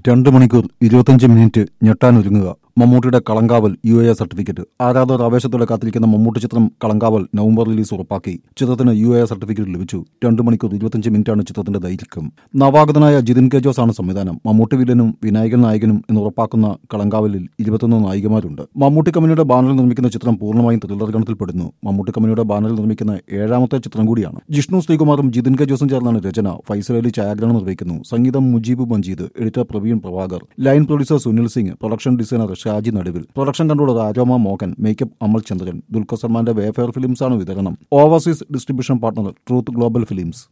രണ്ട് മണിക്കൂർ ഇരുപത്തിയഞ്ച് മിനിറ്റ് ഞെട്ടാനൊരുങ്ങുക മമ്മൂട്ടിയുടെ കളങ്കാവൽ യു എ സർട്ടിഫിക്കറ്റ് ആരാധകർ ആവേശത്തോടെ കാത്തിരിക്കുന്ന മമ്മൂട്ടി ചിത്രം കളങ്കാവൽ നവംബർ റിലീസ് ഉറപ്പാക്കി ചിത്രത്തിന് യു എ സർട്ടിഫിക്കറ്റ് ലഭിച്ചു രണ്ട് മണിക്കൂർ ഇരുപത്തിയഞ്ച് മിനിറ്റാണ് ചിത്രത്തിന്റെ ദൈർഘ്യം നവാഗതനായ ജിതിൻ കെ ജോസ് ആണ് സംവിധാനം മമ്മൂട്ടി വില്ലനും വിനായകൻ നായകനും എന്ന് ഉറപ്പാക്കുന്ന കളങ്കാവലിൽ ഇരുപത്തൊന്ന് നായികമാരുണ്ട് മമ്മൂട്ടി കമ്പനിയുടെ ബാനറിൽ നിർമ്മിക്കുന്ന ചിത്രം പൂർണ്ണമായും ത്രില്ലർ ഗണത്തിൽപ്പെടുന്നു മമ്മൂട്ടി കമ്പനിയുടെ ബാനറിൽ നിർമ്മിക്കുന്ന ഏഴാമത്തെ ചിത്രം കൂടിയാണ് ജിഷ്ണു ശ്രീകുമാറും ജിതിൻ കെ ജോസും ചേർന്നാണ് രചന ഫൈസൽ അലി ഛായാഗ്രഹണം നിർവഹിക്കുന്നു സംഗീതം Mujeeb Majeed editor Praveen Prabhakar line producer Sunil Singh production designer Shaji Naduvil production controller Aroma Mohan makeup Amal Chandran Dulquer സൽമാന്റെ വേഫെയർ ഫിലിംസാണ് വിതരണം overseas distribution partner Truth Global films